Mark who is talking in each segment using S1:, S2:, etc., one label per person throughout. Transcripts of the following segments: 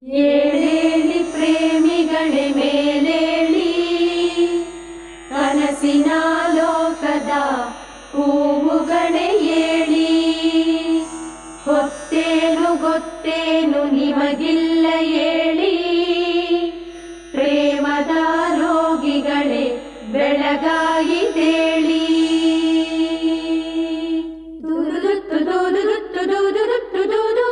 S1: ಏಳೇಳಿ ಪ್ರೇಮಿಗಳೇ ಮೇಲೇಳಿ ಕನಸಿನ ಲೋಕದ ಹೂವುಗಳೇ ಏಳಿ ಗೊತ್ತೇನು ಗೊತ್ತೇನು ನಿಮಗಿಲ್ಲ ಹೇಳಿ ಪ್ರೇಮದ ರೋಗಿಗಳೇ ಬೆಳಗಾಯಿತೇಳಿ ದೂದುದುತ್ತು ದೂದುದುತ್ತು ದೂದುದುತ್ತು ದೂದು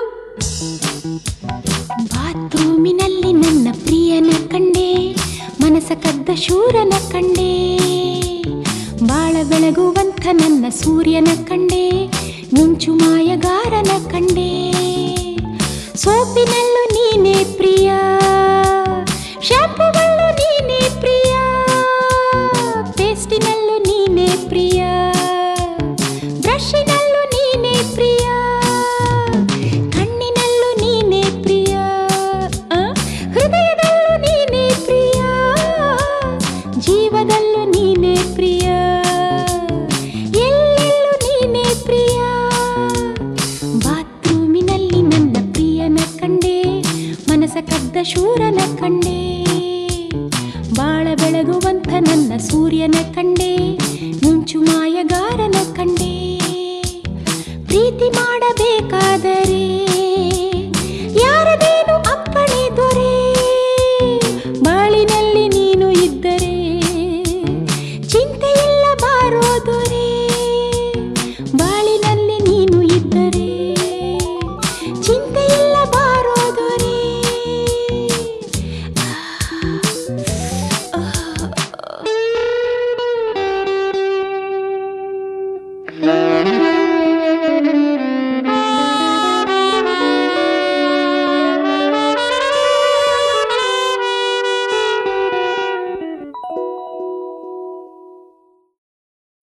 S2: ಬಾತ್ರೂಮಿನಲ್ಲಿ ನನ್ನ ಪ್ರಿಯನ ಕಂಡೆ ಮನಸ ಕದ್ದ ಶೂರನ ಕಂಡೆ ಬಾಳ ಬೆಳಗುವಂಥ ನನ್ನ ಸೂರ್ಯನ ಕಂಡೆ ಮಿಂಚು ಮಾಯಗಾರನ ಕಂಡೆ ಸೋಪಿನಲ್ಲೂ ನೀನೇ ಪ್ರಿಯ ಶಾಂಪುಗಳಲ್ಲೂ ನೀನೇ ಪ್ರಿಯ ಪೇಸ್ಟಿನಲ್ಲೂ ನೀನೇ ಪ್ರಿಯ ಬ್ರಷಿನಲ್ಲೂ ನೀನೇ ಪ್ರಿಯ ಕಣ್ಣಿನಲ್ಲೂ ನೀನೇ ಪ್ರಿಯ ಆ? ಹೃದಯದಲ್ಲೂ ನೀನೇ ಪ್ರಿಯ ಜೀವದಲ್ಲೂ ನೀನೇ ಪ್ರಿಯ ಎಲ್ಲೆಲ್ಲೂ ನೀನೇ ಪ್ರಿಯ ಬಾತ್ರೂಮಿನಲ್ಲಿ ನನ್ನ ಪ್ರಿಯನ ಕಂಡೆ ಮನಸ ಕದ್ದ ಶೂರನ ಕಂಡೆ ಬಾಳ ಬೆಳಗುವಂಥ ನನ್ನ ಸೂರ್ಯನ ಕಂಡೆ ಮಿಂಚು ಮಾಯಗಾರನ ಕಂಡೆ ಪ್ರೀತಿ ಮಾಡಬೇಕಾದರೆ